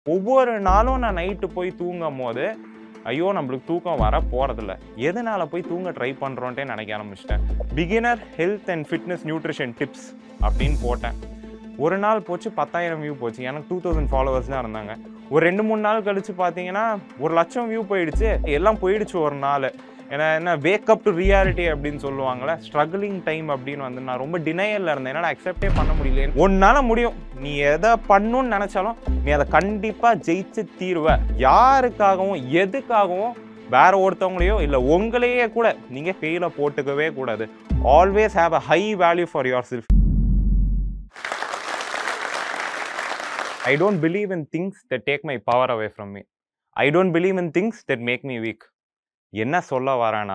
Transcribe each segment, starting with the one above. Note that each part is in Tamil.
ஒவ்வொரு நாளும் நான் நைட்டு போய் தூங்கும் போது ஐயோ நம்மளுக்கு தூக்கம் வர போகிறதில்ல எதனால போய் தூங்க ட்ரை பண்ணுறோன்ட்டே நினைக்க ஆரம்பிச்சிட்டேன் beginner health and fitness nutrition tips அப்படின்னு போட்டேன் ஒரு நாள் போச்சு பத்தாயிரம் வியூ போச்சு எனக்கு டூ தௌசண்ட் ஃபாலோவர்ஸ் தான் இருந்தாங்க ஒரு ரெண்டு மூணு நாள் கழிச்சு பார்த்தீங்கன்னா ஒரு லட்சம் வியூ போயிடுச்சு எல்லாம் போயிடுச்சு ஒரு நாள் ஏன்னா என்ன வேக்கப் டு ரியாலிட்டி அப்படின்னு சொல்லுவாங்கள்ல ஸ்ட்ரகிளிங் டைம் அப்படின்னு வந்து நான் ரொம்ப டினையலில் இருந்தேன் என்னால் அக்செப்டே பண்ண முடியல ஒன்னால முடியும் நீ எதை பண்ணணும்னு நினச்சாலும் நீ அதை கண்டிப்பாக ஜெயிச்சு தீருவ யாருக்காகவும் எதுக்காகவும் வேற ஒருத்தவங்களையோ இல்லை உங்களையே கூட நீங்கள் ஃபெயிலை போட்டுக்கவே கூடாது always have a high value for yourself I don't believe in things that take my power away from me I don't believe in things that make me weak என்ன சொல்ல வரேன்னா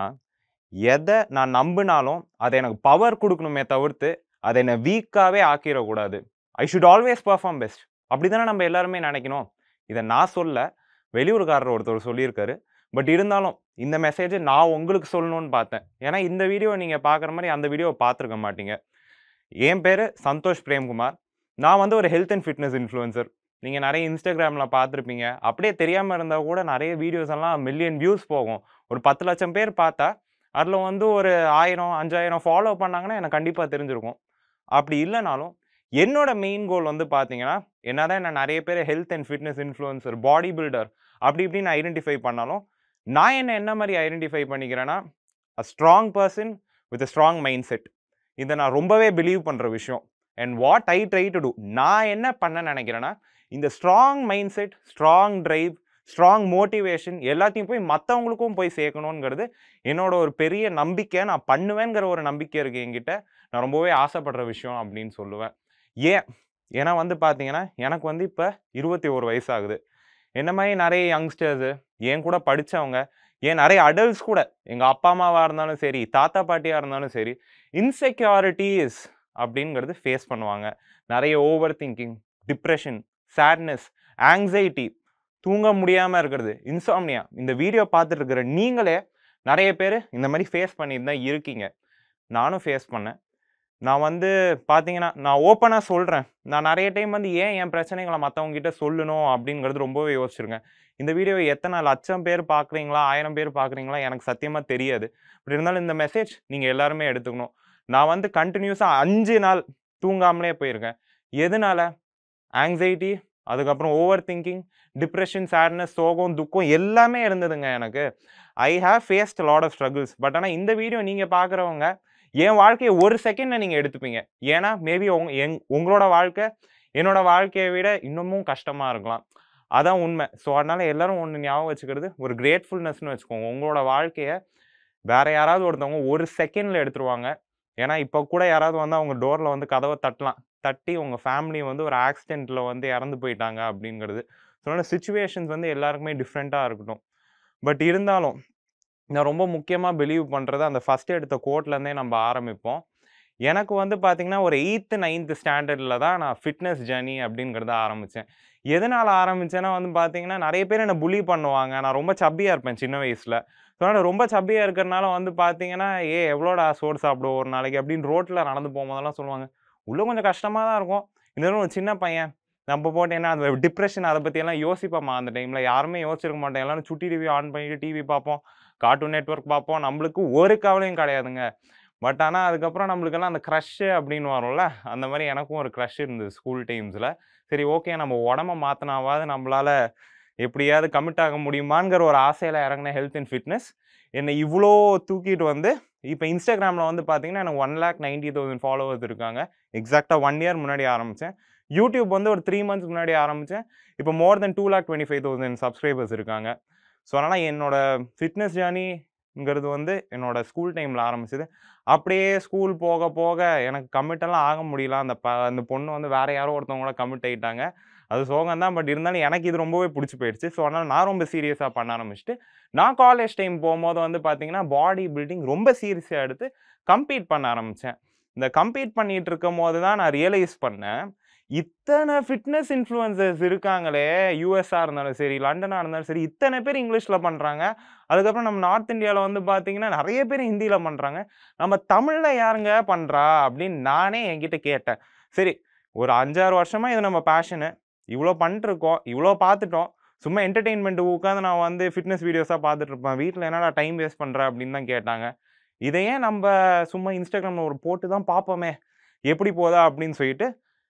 எதை நான் நம்பினாலும் அதை எனக்கு பவர் கொடுக்கணுமே தவிர்த்து அதை என்னை வீக்காகவே ஆக்கிடக்கூடாது I should always perform best அப்படி தானே நம்ம எல்லாருமே நினைக்கணும் இதை நான் சொல்ல வெளியூர்காரர் ஒருத்தர் சொல்லியிருக்காரு பட் இருந்தாலும் இந்த மெசேஜை நான் உங்களுக்கு சொல்லணும்னு பார்த்தேன் ஏன்னா இந்த வீடியோ நீங்கள் பார்க்குற மாதிரி அந்த வீடியோவை பார்த்துருக்க மாட்டீங்க என் பேர் சந்தோஷ் பிரேம்குமார் நான் வந்து ஒரு ஹெல்த் அண்ட் ஃபிட்னஸ் இன்ஃப்ளூயன்சர் நீங்கள் நிறைய இன்ஸ்டாகிராமில் பார்த்துருப்பீங்க அப்படியே தெரியாமல் இருந்தால் கூட நிறைய வீடியோஸ் எல்லாம் மில்லியன் வியூஸ் போகும் ஒரு பத்து லட்சம் பேர் பார்த்தா அதில் வந்து ஒரு ஆயிரம் அஞ்சாயிரம் ஃபாலோ பண்ணாங்கன்னா எனக்கு கண்டிப்பாக தெரிஞ்சிருக்கும் அப்படி இல்லைனாலும் என்னோட மெயின் கோல் வந்து பார்த்தீங்கன்னா என்னதான் நான் நிறைய பேர் health and fitness influencer bodybuilder அப்படி இப்படின்னு ஐடென்டிஃபை பண்ணாலும் நான் என்ன என்ன மாதிரி ஐடென்டிஃபை பண்ணிக்கிறேன்னா a strong person with a strong mindset இதை நான் ரொம்பவே பிலீவ் பண்ணுற விஷயம் and what I try to do நான் என்ன பண்ண நினைக்கிறேன்னா இந்த strong mindset strong drive strong motivation எல்லாத்தையும் போய் மற்றவங்களுக்கும் போய் சேர்க்கணுங்கிறது என்னோட ஒரு பெரிய நம்பிக்கை நான் பண்ணுவேங்கிற ஒரு நம்பிக்கை இருக்குது என்கிட்ட நான் ரொம்பவே ஆசைப்படுற விஷயம் அப்படின்னு சொல்லுவேன் ஏன் ஏன்னா வந்து பார்த்தீங்கன்னா எனக்கு வந்து இப்போ இருபத்தி ஒரு வயசாகுது என்ன மாதிரி நிறைய யங்ஸ்டர்ஸு என் கூட படித்தவங்க ஏன் நிறைய அடல்ட்ஸ் கூட எங்கள் அப்பா அம்மாவாக இருந்தாலும் சரி தாத்தா பாட்டியாக இருந்தாலும் சரி இன்செக்யூரிட்டிஸ் அப்படிங்கிறது ஃபேஸ் பண்ணுவாங்க நிறைய overthinking depression sadness anxiety தூங்க முடியாமல் இருக்கிறது இன்சாம்னியா இந்த வீடியோ பார்த்துட்டு இருக்கிற நீங்களே நிறைய பேர் இந்த மாதிரி ஃபேஸ் பண்ணிட்டு தான் இருக்கீங்க நானும் ஃபேஸ் பண்ணேன் நான் வந்து பார்த்தீங்கன்னா நான் ஓப்பனாக சொல்கிறேன் நான் நிறைய டைம் வந்து ஏன் என் பிரச்சனைகளை மற்றவங்க கிட்ட சொல்லணும் அப்படிங்கிறது ரொம்பவே யோசிச்சிருக்கேன் இந்த வீடியோவை எத்தனை லட்சம் பேர் பார்க்குறீங்களா ஆயிரம் பேர் பார்க்குறீங்களா எனக்கு சத்தியமாக தெரியாது இப்படி இருந்தாலும் இந்த மெசேஜ் நீங்கள் எல்லாருமே எடுத்துக்கணும் நான் வந்து கண்டினியூஸாக அஞ்சு நாள் தூங்காமலே போயிருக்கேன் எதனால ஆங்ஸைட்டி அதுக்கப்புறம் ஓவர் திங்கிங் டிப்ரெஷன் சேட்னஸ் சோகம் துக்கம் எல்லாமே இருந்ததுங்க எனக்கு I have faced lot of struggles but ஆனால் இந்த வீடியோ நீங்கள் பார்க்குறவங்க என் வாழ்க்கையை ஒரு செகண்டில் நீங்கள் எடுத்துப்பீங்க ஏன்னா மேபி உங் எங் உங்களோட வாழ்க்கை என்னோட வாழ்க்கையை விட இன்னமும் கஷ்டமாக இருக்கலாம் அதான் உண்மை ஸோ அதனால் எல்லாரும் ஒன்று ஞாபகம் வச்சுக்கிறது ஒரு கிரேட்ஃபுல்னஸ்னு வச்சுக்கோங்க உங்களோட வாழ்க்கையை வேற யாராவது ஒருத்தவங்க ஒரு செகண்டில் எடுத்துருவாங்க ஏன்னா இப்போ கூட யாராவது வந்து அவங்க டோரில் வந்து கதவை தட்டலாம் தட்டி உங்கள் ஃபேமிலி வந்து ஒரு ஆக்சிடெண்ட்டில் வந்து இறந்து போயிட்டாங்க அப்படிங்கிறது ஸோ அதனால் சுச்சுவேஷன்ஸ் வந்து எல்லாருக்குமே டிஃப்ரெண்ட்டாக இருக்கட்டும் பட் இருந்தாலும் நான் ரொம்ப முக்கியமாக பிலீவ் பண்ணுறது அந்த ஃபஸ்ட் எடுத்த கோட்லேருந்தே நம்ம ஆரம்பிப்போம் எனக்கு வந்து பார்த்திங்கன்னா ஒரு எயித்து நைன்த்து ஸ்டாண்டர்டில் தான் நான் ஃபிட்னஸ் ஜேர்னி அப்படிங்கிறத ஆரம்பித்தேன் எதனால் ஆரம்பித்தேன்னா வந்து பார்த்தீங்கன்னா நிறைய பேர் என்னை புலி பண்ணுவாங்க நான் ரொம்ப சப்பியாக இருப்பேன் சின்ன வயசில் ஸோ அதனால் ரொம்ப சப்பியாக இருக்கிறனால வந்து பார்த்தீங்கன்னா ஏ எவ்வளோடா சோறு சாப்பிடுவோம் ஒரு நாளைக்கு அப்படின்னு ரோட்டில் நடந்து போகும்போதெல்லாம் சொல்லுவாங்க உள்ளே கொஞ்சம் கஷ்டமாக தான் இருக்கும் இருந்தாலும் ஒரு சின்ன பையன் நம்ம போட்டு என்ன அந்த டிப்ரெஷன் அதை பற்றியெல்லாம் யோசிப்போமா அந்த டைமில் யாருமே யோசிச்சிருக்க மாட்டோம் எல்லாரும் சுட்டி டிவி ஆன் பண்ணிட்டு டிவி பார்ப்போம் கார்ட்டூன் நெட்ஒர்க் பார்ப்போம் நம்மளுக்கு ஒரு கவலையும் கிடையாதுங்க பட் ஆனால் அதுக்கப்புறம் நம்மளுக்கெல்லாம் அந்த க்ரஷ்ஷு அப்படின்னு வரும்ல அந்த மாதிரி எனக்கும் ஒரு க்ரஷ் இருந்தது ஸ்கூல் டைம்ஸில் சரி ஓகே நம்ம உடம்ப மாற்றினாவாது நம்மளால் எப்படியாவது கமிட் ஆக முடியுமாங்கிற ஒரு ஆசையில் இறங்கின ஹெல்த் அண்ட் ஃபிட்னஸ் என்னை இவ்வளோ தூக்கிட்டு வந்து இப்போ இன்ஸ்டாகிராமில் வந்து பார்த்தீங்கன்னா எனக்கு one lakh ninety thousand followers இருக்காங்க எக்ஸாக்டாக ஒன் இயர் முன்னாடி ஆரம்பித்தேன் யூடியூப் வந்து ஒரு த்ரீ மந்த்ஸ் முன்னாடி ஆரம்பித்தேன் இப்போ more then two lakh twenty five thousand subscribers இருக்காங்க ஸோ அதனால் என்னோட ஃபிட்னஸ் ஜேர்னிங்கிறது வந்து என்னோட ஸ்கூல் டைமில் ஆரம்பிச்சது அப்படியே ஸ்கூல் போக போக எனக்கு கமிட்டெல்லாம் ஆக முடியல அந்த ப அந்த பொண்ணு வந்து வேறு யாரோ ஒருத்தவங்க கூட கமிட் ஆகிட்டாங்க அது சோகம் தான் பட் இருந்தாலும் எனக்கு இது ரொம்பவே பிடிச்சி போயிடுச்சு ஸோ அதனால் நான் ரொம்ப சீரியஸாக பண்ண ஆரம்பிச்சிட்டு நான் காலேஜ் டைம் போகும்போது வந்து பார்த்தீங்கன்னா பாடி பில்டிங் ரொம்ப சீரியஸாக எடுத்து கம்பீட் பண்ண ஆரம்பித்தேன் இந்த கம்பீட் பண்ணிட்டு இருக்கும் போது தான் நான் ரியலைஸ் பண்ணேன் இத்தனை ஃபிட்னஸ் இன்ஃப்ளூயன்சர்ஸ் இருக்காங்களே யூஎஸ்ஆ இருந்தாலும் சரி லண்டனாக இருந்தாலும் சரி இத்தனை பேர் இங்கிலீஷில் பண்ணுறாங்க அதுக்கப்புறம் நம்ம நார்த் இந்தியாவில் வந்து பார்த்தீங்கன்னா நிறைய பேர் ஹிந்தியில் பண்ணுறாங்க நம்ம தமிழில் யாருங்க பண்ணுறா அப்படின்னு நானே என்கிட்ட கேட்டேன் சரி ஒரு அஞ்சாறு வருஷமாக இது நம்ம பேஷனு இவ்வளோ பண்ணிட்டுருக்கோம் இவ்வளோ பார்த்துட்டோம் சும்மா என்டர்டெயின்மெண்ட் உட்காந்து நான் வந்து ஃபிட்னஸ் வீடியோஸாக பார்த்துட்டு இருப்பேன் வீட்டில் என்னடா டைம் வேஸ்ட் பண்ணுற அப்படின்னு தான் கேட்டாங்க இதை ஏன் நம்ம சும்மா இன்ஸ்டாகிராமில் ஒரு போட்டு தான் பார்ப்போமே எப்படி போதா அப்படின்னு சொல்லிட்டு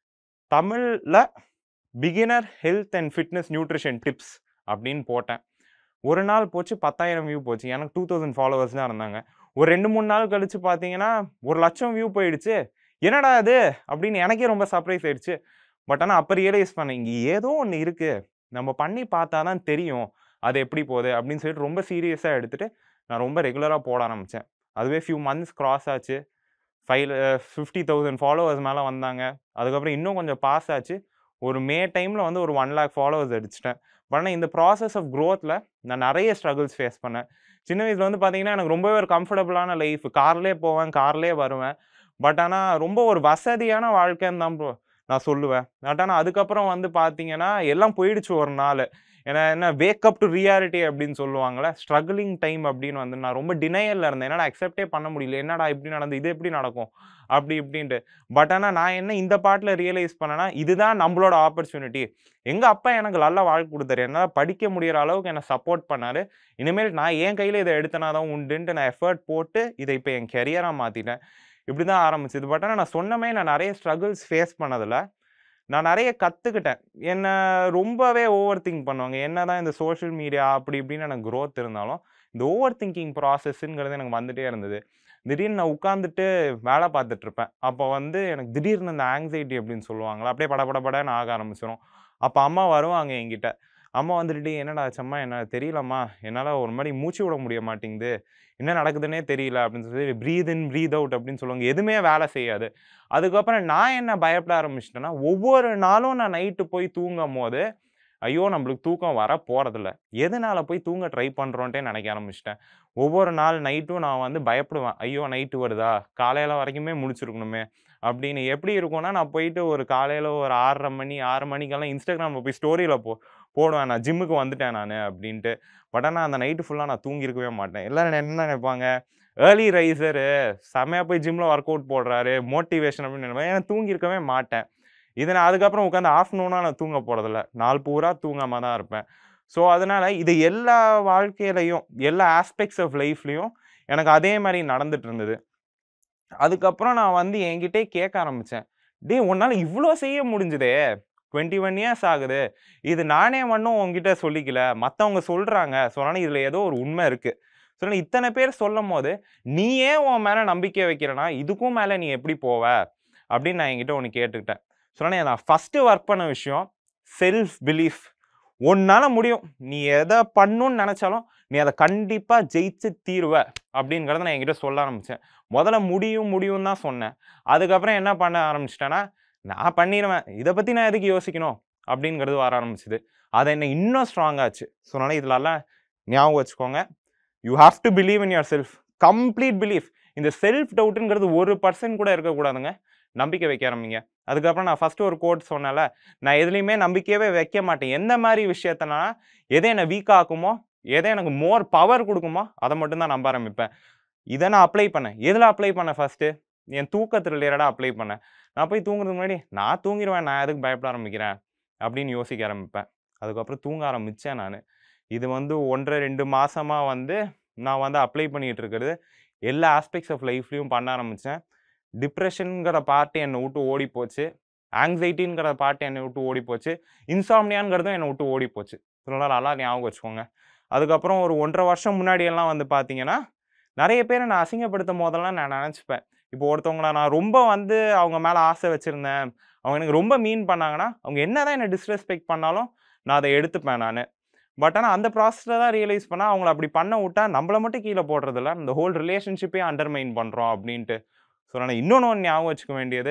தமிழில் beginner health and fitness nutrition tips அப்படின்னு போட்டேன் ஒரு நாள் போச்சு பத்தாயிரம் வியூ போச்சு எனக்கு டூ தௌசண்ட் ஃபாலோவர்ஸ் தான் இருந்தாங்க ஒரு ரெண்டு மூணு நாள் கழிச்சு பார்த்தீங்கன்னா ஒரு லட்சம் வியூ போயிடுச்சு என்னடா அது அப்படின்னு எனக்கே ரொம்ப சர்ப்ரைஸ் ஆயிடுச்சு பட் ஆனால் அப்போ ரியலைஸ் பண்ணேன் இங்கே ஏதோ ஒன்று இருக்குது நம்ம பண்ணி பார்த்தா தான் தெரியும் அது எப்படி போகுது அப்படின்னு சொல்லிட்டு ரொம்ப சீரியஸாக எடுத்துகிட்டு நான் ரொம்ப ரெகுலராக போட ஆரம்பித்தேன் அதுவே ஃபியூ மந்த்ஸ் க்ராஸ் ஆச்சு ஃபைவ் ஃபிஃப்டி தௌசண்ட் ஃபாலோவர்ஸ் மேலே வந்தாங்க அதுக்கப்புறம் இன்னும் கொஞ்சம் பாஸ் ஆச்சு ஒரு மே டைமில் வந்து ஒரு ஒன் லேக் ஃபாலோவர்ஸ் அடிச்சிட்டேன் பட் ஆனால் இந்த ப்ராசஸ் ஆஃப் க்ரோத்தில் நான் நிறைய ஸ்ட்ரகிள்ஸ் ஃபேஸ் பண்ணேன் சின்ன வயசில் வந்து பார்த்தீங்கன்னா எனக்கு ரொம்பவே ஒரு கம்ஃபர்டபுளான லைஃப் கார்லேயே போவேன் கார்லேயே வருவேன் பட் ஆனால் ரொம்ப ஒரு வசதியான வாழ்க்கைன்னு தான் bro நான் சொல்லுவேன் பட் ஆனால் அதுக்கப்புறம் வந்து பார்த்தீங்கன்னா எல்லாம் போயிடுச்சு ஒரு நாள் ஏன்னா என்ன வேக்கப் டு ரியாலிட்டி அப்படின்னு சொல்லுவாங்கள்ல ஸ்ட்ரகிளிங் டைம் அப்படின்னு வந்து நான் ரொம்ப டினையலில் இருந்தேன் என்னடா அக்செப்டே பண்ண முடியல என்னடா இப்படி நடந்து இது எப்படி நடக்கும் அப்படி இப்படின்ட்டு பட் ஆனால் நான் என்ன இந்த பாட்டில் ரியலைஸ் பண்ணேன்னா இதுதான் நம்மளோட ஆப்பர்ச்சுனிட்டி எங்கள் அப்பா எனக்கு நல்ல வாழ்க்கை கொடுத்தாரு என்னால் படிக்க முடியிற அளவுக்கு என்னை சப்போர்ட் பண்ணாரு இனிமேல் நான் என் கையில் இதை எடுத்தனா தான் உண்டுன்ட்டு நான் எஃபர்ட் போட்டு இதை இப்போ என் கெரியராக மாற்றிட்டேன் இப்படி தான் ஆரம்பிச்சது பட் ஆனால் நான் சொன்னமே நான் நிறைய ஸ்ட்ரகிள்ஸ் ஃபேஸ் பண்ணதில் நான் நிறைய கற்றுக்கிட்டேன் என்னை ரொம்பவே ஓவர் திங்க் பண்ணுவாங்க என்ன தான் இந்த சோஷியல் மீடியா அப்படி இப்படின்னு எனக்கு growth இருந்தாலும் இந்த ஓவர் திங்கிங் ப்ராசஸ்ங்கிறது எனக்கு வந்துட்டே இருந்தது திடீர்னு நான் உட்காந்துட்டு வேலை பார்த்துட்டு இருப்பேன் அப்போ வந்து எனக்கு திடீர்னு இந்த ஆங்ஸைட்டி அப்படின்னு சொல்லுவாங்களா அப்படியே பட பட படன்னு ஆக ஆரம்பிச்சிடும் அப்போ அம்மா வருவாங்க என்கிட்ட அம்மா வந்துட்டு என்னடா ஆச்சம்மா என்ன தெரியலம்மா என்னால் ஒரு மாதிரி மூச்சு விட முடிய மாட்டேங்குது என்ன நடக்குதுன்னே தெரியல அப்படின்னு சொல்லி ப்ரீத் இன் ப்ரீத் அவுட் அப்படின்னு சொல்லுவாங்க எதுவுமே வேலை செய்யாது அதுக்கப்புறம் நான் என்ன பயப்பட ஆரம்பிச்சிட்டேன்னா ஒவ்வொரு நாளும் நான் நைட்டு போய் தூங்கும் போது ஐயோ நம்மளுக்கு தூக்கம் வர போகிறதில்ல எதனால போய் தூங்க ட்ரை பண்ணுறோன்ட்டே நினைக்க ஆரம்பிச்சிட்டேன் ஒவ்வொரு நாள் நைட்டும் நான் வந்து பயப்படுவேன் ஐயோ நைட்டு வருதா காலையில் வரைக்குமே முடிச்சிருக்கணுமே அப்படின்னு எப்படி இருக்கும்னா நான் போயிட்டு ஒரு காலையில் ஒரு ஆறரை மணி ஆறு மணிக்கெல்லாம் இன்ஸ்டாகிராமில் போய் ஸ்டோரியில் போ போடுவேன் நான் ஜிம்முக்கு வந்துட்டேன் நான் அப்படின்ட்டு பட் ஆனால் அந்த நைட்டு ஃபுல்லாக நான் தூங்கியிருக்கவே மாட்டேன் எல்லாரும் என்ன நினைப்பாங்க ஏர்லி ரைசரு செமையாக போய் ஜிம்மில் ஒர்க் அவுட் போடுறாரு மோட்டிவேஷன் அப்படின்னு நினைப்பேன் ஏன்னா தூங்கியிருக்கவே மாட்டேன் இதை நான் அதுக்கப்புறம் உட்காந்து ஆஃப்டர்நூனாக நான் தூங்க போகிறதில்ல நாள் பூரா தூங்காமல் தான் இருப்பேன் ஸோ அதனால் இது எல்லா வாழ்க்கையிலையும் எல்லா ஆஸ்பெக்ட்ஸ் ஆஃப் லைஃப்லேயும் எனக்கு அதே மாதிரி நடந்துட்டு இருந்தது அதுக்கப்புறம் நான் வந்து என்கிட்டே கேட்க ஆரம்பித்தேன் டேய் உன்னால் இவ்வளோ செய்ய முடிஞ்சுதே டுவெண்ட்டி ஒன் இயர்ஸ் ஆகுது இது நானே ஒன்றும் உங்ககிட்ட சொல்லிக்கல மற்றவங்க சொல்கிறாங்க சொன்னாலும் இதில் ஏதோ ஒரு உண்மை இருக்குது சொன்னால் இத்தனை பேர் சொல்லும் போது நீ ஏன் உன் மேலே நம்பிக்கை வைக்கிறனா இதுக்கும் மேலே நீ எப்படி போவ அப்படின்னு நான் என்கிட்ட ஒன்று கேட்டுக்கிட்டேன் சொன்னேன் நான் ஃபஸ்ட்டு ஒர்க் பண்ண விஷயம் செல்ஃப் பிலீஃப் உன்னால் முடியும் நீ எதை பண்ணணும்னு நினச்சாலும் நீ அதை கண்டிப்பாக ஜெயிச்சு தீருவ அப்படிங்கிறத நான் என்கிட்ட சொல்ல ஆரம்பித்தேன் முதல்ல முடியும் முடியும் தான் சொன்னேன் அதுக்கப்புறம் என்ன பண்ண ஆரம்பிச்சிட்டேன்னா நான் பண்ணிடுவேன் இதை பற்றி நான் எதுக்கு யோசிக்கணும் அப்படிங்கிறது வர ஆரம்பிச்சுது அதை என்ன இன்னும் ஸ்ட்ராங் ஆச்சு ஸோ அதனால் இதிலெல்லாம் ஞாபகம் வச்சுக்கோங்க you have to believe in yourself complete belief இந்த செல்ஃப் டவுட்டுங்கிறது ஒரு பர்சன்ட் கூட இருக்கக்கூடாதுங்க நம்பிக்கை வைக்க ஆரம்பிங்க அதுக்கப்புறம் நான் ஃபஸ்ட்டு ஒரு கோட் சொன்னேன்ல நான் எதுலேயுமே நம்பிக்கையவே வைக்க மாட்டேன் எந்த மாதிரி விஷயத்தனா எதை என்னை வீக் ஆக்குமோ எதை எனக்கு மோர் பவர் கொடுக்குமோ அதை மட்டும்தான் நம்ப ஆரம்பிப்பேன் இதை நான் அப்ளை பண்ணேன் எதில் அப்ளை பண்ணேன் ஃபஸ்ட்டு என் தூக்கத்து ரிலேட்டடாக அப்ளை பண்ணேன் நான் போய் தூங்குறதுக்கு முன்னாடி நான் தூங்கிடுவேன் நான் எதுக்கு பயப்பட ஆரம்பிக்கிறேன் அப்படின்னு யோசிக்க ஆரம்பிப்பேன் அதுக்கப்புறம் தூங்க ஆரம்பித்தேன் நான் இது வந்து ஒன்றரை ரெண்டு மாதமாக வந்து நான் வந்து அப்ளை பண்ணிகிட்டு இருக்கிறது எல்லா ஆஸ்பெக்ட்ஸ் ஆஃப் லைஃப்லையும் பண்ண ஆரம்பித்தேன் டிப்ரெஷனுங்கிற பார்ட்டு என்னை விட்டு ஓடி போச்சு ஆங்ஸைட்டிங்கிற பார்ட்டு என்னை விட்டு ஓடி போச்சு இன்சாம்னியாங்கிறதும் என்னை விட்டு ஓடி போச்சு இதனால நல்லா ஞாபகம் வச்சுக்கோங்க அதுக்கப்புறம் ஒரு ஒன்றரை வருஷம் முன்னாடி எல்லாம் வந்து பார்த்தீங்கன்னா நிறைய பேரை நான் அசிங்கப்படுத்தும் போதெல்லாம் நான் நினச்சிப்பேன் இப்போ ஒருத்தவங்கள நான் ரொம்ப வந்து அவங்க மேலே ஆசை வச்சுருந்தேன் அவங்க எனக்கு ரொம்ப மீன் பண்ணாங்கன்னா அவங்க என்ன தான் என்னை டிஸ்ரெஸ்பெக்ட் பண்ணாலும் நான் அதை எடுத்துப்பேன் நான் பட் ஆனால் அந்த ப்ராசஸில் தான் ரியலைஸ் பண்ணால் அவங்கள அப்படி பண்ண விட்டா நம்மளை மட்டும் கீழே போடுறதில்ல இந்த ஹோல் ரிலேஷன்ஷிப்பே அண்டர்மைன் பண்ணுறோம் அப்படின்ட்டு ஸோ நான் இன்னொன்று ஒன்று ஞாபகம் வச்சுக்க வேண்டியது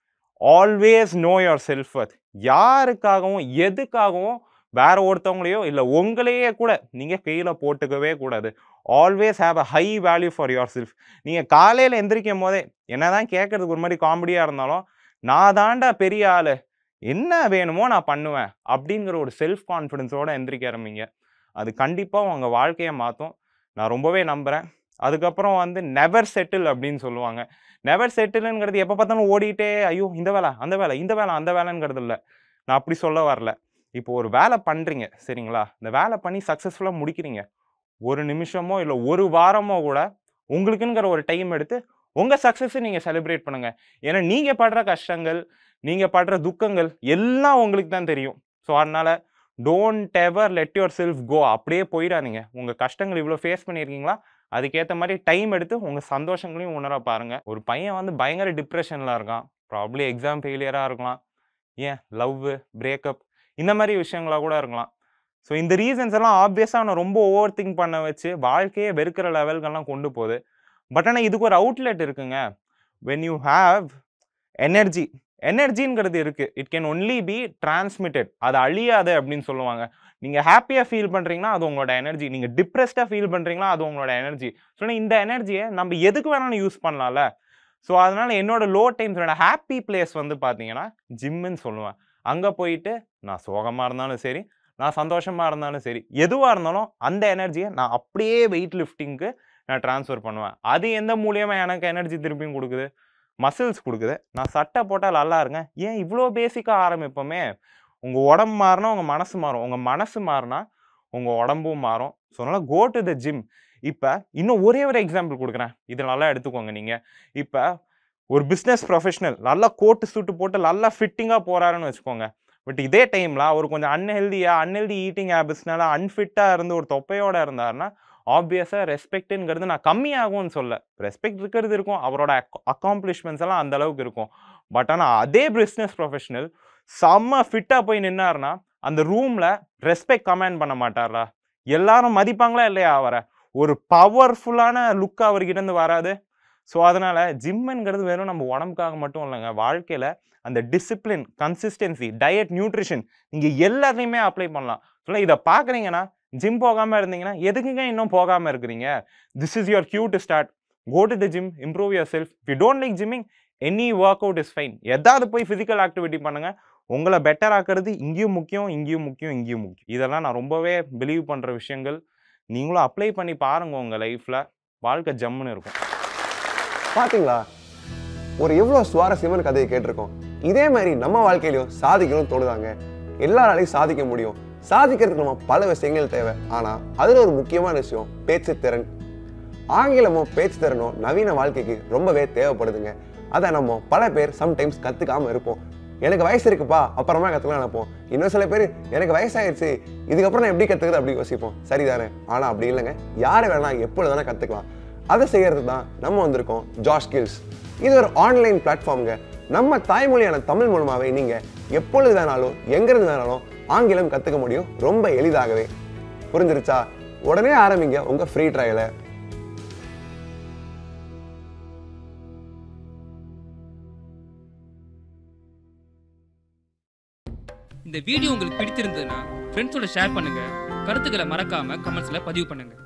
always know yourself worth யாருக்காகவும் எதுக்காகவும் வேற ஒருத்தவங்களையோ இல்லை உங்களையே கூட நீங்கள் கீழே போட்டுக்கவே கூடாது always have a high value for yourself நீங்கள் காலையில் எந்திரிக்கும் போதே என்ன தான் கேட்குறதுக்கு ஒரு மாதிரி காமெடியாக இருந்தாலும் நான் தாண்டா பெரிய ஆள் என்ன வேணுமோ நான் பண்ணுவேன் அப்படிங்கிற ஒரு செல்ஃப் கான்ஃபிடென்ஸோட எந்திரிக்க ஆரம்பிங்க அது கண்டிப்பாக உங்கள் வாழ்க்கையை மாற்றும் நான் ரொம்பவே நம்புகிறேன் அதுக்கப்புறம் வந்து நெவர் செட்டில் அப்படின்னு சொல்லுவாங்க நெவர் செட்டிலுங்கிறது எப்போ பார்த்தாலும் ஓடிட்டே ஐயோ இந்த வேலை அந்த வேலை இந்த வேலை அந்த வேலைங்கிறது இல்லை நான் அப்படி சொல்ல வரல இப்போ ஒரு வேலை பண்ணுறீங்க சரிங்களா இந்த வேலை பண்ணி சக்ஸஸ்ஃபுல்லாக முடிக்கிறீங்க ஒரு நிமிஷமோ இல்லை ஒரு வாரமோ கூட உங்களுக்குங்கிற ஒரு டைம் எடுத்து உங்கள் சக்ஸஸை நீங்கள் செலிப்ரேட் பண்ணுங்க ஏன்னா நீங்கள் படுற கஷ்டங்கள் நீங்கள் படுற துக்கங்கள் எல்லாம் உங்களுக்கு தான் தெரியும் ஸோ அதனால் don't ever let yourself go அப்படியே போயிடாதீங்க உங்கள் கஷ்டங்கள் இவ்வளோ ஃபேஸ் பண்ணியிருக்கீங்களா அதுக்கேற்ற மாதிரி டைம் எடுத்து உங்கள் சந்தோஷங்களையும் உணர பாருங்கள் ஒரு பையன் வந்து பயங்கர டிப்ரெஷனில் இருக்கான் ப்ராப்ளி எக்ஸாம் ஃபெயிலியராக இருக்கலாம் ஏன் லவ் பிரேக்கப் இந்த மாதிரி விஷயங்களா கூட இருக்கலாம் ஸோ இந்த ரீசன்ஸ் எல்லாம் ஆப்வியஸாக அவனை ரொம்ப ஓவர் திங்க் பண்ண வச்சு வாழ்க்கையே வெறுக்கிற லெவல்கெல்லாம் கொண்டு போகுது பட் ஆனால் இதுக்கு ஒரு அவுட்லெட் இருக்குங்க வென் யூ ஹாவ் எனர்ஜி எனர்ஜிங்கிறது இருக்குது it can only be transmitted அது அழியாது அப்படின்னு சொல்லுவாங்க நீங்கள் ஹாப்பியாக ஃபீல் பண்ணுறீங்கன்னா அது உங்களோட எனர்ஜி நீங்கள் டிப்ரெஸ்டாக ஃபீல் பண்ணுறீங்களா அது உங்களோட எனர்ஜி ஸோ இந்த எனர்ஜியை நம்ம எதுக்கு வேணாலும் யூஸ் பண்ணலாம்ல ஸோ அதனால் என்னோட லோ டைம்ஸ் என்னோட ஹாப்பி பிளேஸ் வந்து பார்த்தீங்கன்னா ஜிம்முன்னு சொல்லுவேன் அங்கே போயிட்டு நான் சோகமாக இருந்தாலும் சரி நான் சந்தோஷமாக இருந்தாலும் சரி எதுவாக இருந்தாலும் அந்த எனர்ஜியை நான் அப்படியே வெயிட் லிஃப்டிங்க்கு நான் ட்ரான்ஸ்ஃபர் பண்ணுவேன் அது எந்த மூலியமாக எனக்கு எனர்ஜி திருப்பியும் கொடுக்குது மசில்ஸ் கொடுக்குது நான் சட்டை போட்டால் நல்லா இருங்க ஏன் இவ்வளோ பேசிக்காக ஆரம்பிப்போமே உங்கள் உடம்பு மாறினா உங்கள் மனசு மாறும் உங்கள் மனசு மாறினா உங்கள் உடம்பும் மாறும் ஸோ அதனால் கோ டு த ஜிம் இப்போ இன்னும் ஒரே ஒரு எக்ஸாம்பிள் கொடுக்குறேன் இது நல்லா எடுத்துக்கோங்க நீங்கள் இப்போ ஒரு பிஸ்னஸ் ப்ரொஃபஷனல் நல்லா கோட்டு சூட்டு போட்டு நல்லா ஃபிட்டிங்காக போகிறாருன்னு வச்சுக்கோங்க பட் இதே டைமில் அவர் கொஞ்சம் அன்ஹெல்தியாக அன்ஹெல்தி ஈட்டிங் ஹேபிட்ஸ்னால அன்ஃபிட்டாக இருந்து ஒரு தொப்பையோட இருந்தாருன்னா ஆப்வியஸாக ரெஸ்பெக்ட்டுங்கிறது நான் கம்மியாகும்னு சொல்ல ரெஸ்பெக்ட் இருக்கிறது இருக்கும் அவரோட அக்காம்ப்ளிஷ்மெண்ட்ஸ் எல்லாம் அந்த அளவுக்கு இருக்கும் பட் ஆனால் அதே பிஸ்னஸ் ப்ரொஃபஷனல் செம்ம ஃபிட்டாக போய் நின்னாருன்னா அந்த ரூமில் ரெஸ்பெக்ட் கமெண்ட் பண்ண மாட்டாரா எல்லாரும் மதிப்பாங்களா இல்லையா அவரை ஒரு பவர்ஃபுல்லான லுக் அவர்கிட்ட இருந்து வராது ஸோ அதனால் ஜிம்முங்கிறது வெறும் நம்ம உடம்புக்காக மட்டும் இல்லைங்க வாழ்க்கையில் அந்த டிசிப்ளின் கன்சிஸ்டன்சி டயட் நியூட்ரிஷன் நீங்கள் எல்லாத்தையுமே அப்ளை பண்ணலாம் ஸோ இதை பார்க்குறீங்கன்னா ஜிம் போகாமல் இருந்தீங்கன்னா எதுக்குங்க இன்னும் போகாமல் இருக்கிறீங்க this is your cue to start go to the gym improve yourself you don't like gymming any workout is fine எதாவது போய் ஃபிசிக்கல் ஆக்டிவிட்டி பண்ணுங்க உங்களை பெட்டர் ஆக்குறது இங்கேயும் முக்கியம் இங்கேயும் முக்கியம் இங்கேயும் முக்கியம் இதெல்லாம் நான் ரொம்பவே பிலீவ் பண்ணுற விஷயங்கள் நீங்களும் அப்ளை பண்ணி பாருங்க உங்கள் லைஃப்பில் வாழ்க்கை ஜம்முன்னு இருக்கும் பாத்தீங்களா ஒரு எவ்வளோ சுவாரஸ்யமான கதையை கேட்டிருக்கோம் இதே மாதிரி நம்ம வாழ்க்கையிலையும் சாதிக்கணும்னு தோணுதாங்க எல்லாராலையும் சாதிக்க முடியும் சாதிக்கிறதுக்கு நம்ம பல விஷயங்கள் தேவை ஆனா அதுல ஒரு முக்கியமான விஷயம் பேச்சு திறன் ஆங்கிலமும் பேச்சு திறனும் நவீன வாழ்க்கைக்கு ரொம்பவே தேவைப்படுதுங்க அதை நம்ம பல பேர் சம்டைம்ஸ் கத்துக்காம இருப்போம் எனக்கு வயசு இருக்குப்பா அப்புறமா கத்துக்கலாம் நினைப்போம் இன்னும் சில பேர் எனக்கு வயசாயிருச்சு இதுக்கப்புறம் நான் எப்படி கத்துக்கிறது அப்படி யோசிப்போம் சரிதானே ஆனா அப்படி இல்லைங்க யாரை வேணா எப்பொழுது வேணா கத்துக்கலாம் அதை செய்யறது தான் நம்ம வந்திருக்கோம் ஜாஷ் ஸ்கில்ஸ் இது ஒரு ஆன்லைன் பிளாட்ஃபார்ம்ங்க நம்ம தாய்மொழியான தமிழ் மூலமாவே நீங்க எப்பொழுது வேணாலும் எங்கிருந்து வேணாலும் ஆங்கிலம் கத்துக்க முடியும் ரொம்ப எளிதாகவே புரிஞ்சிருச்சா உடனே ஆரம்பிங்க உங்க ஃப்ரீ ட்ரையலை இந்த வீடியோ உங்களுக்கு பிடித்திருந்ததுன்னா ஃப்ரெண்ட்ஸோட ஷேர் பண்ணுங்க கருத்துக்களை மறக்காம கமெண்ட்ஸ்ல பதிவு பண்ணுங்க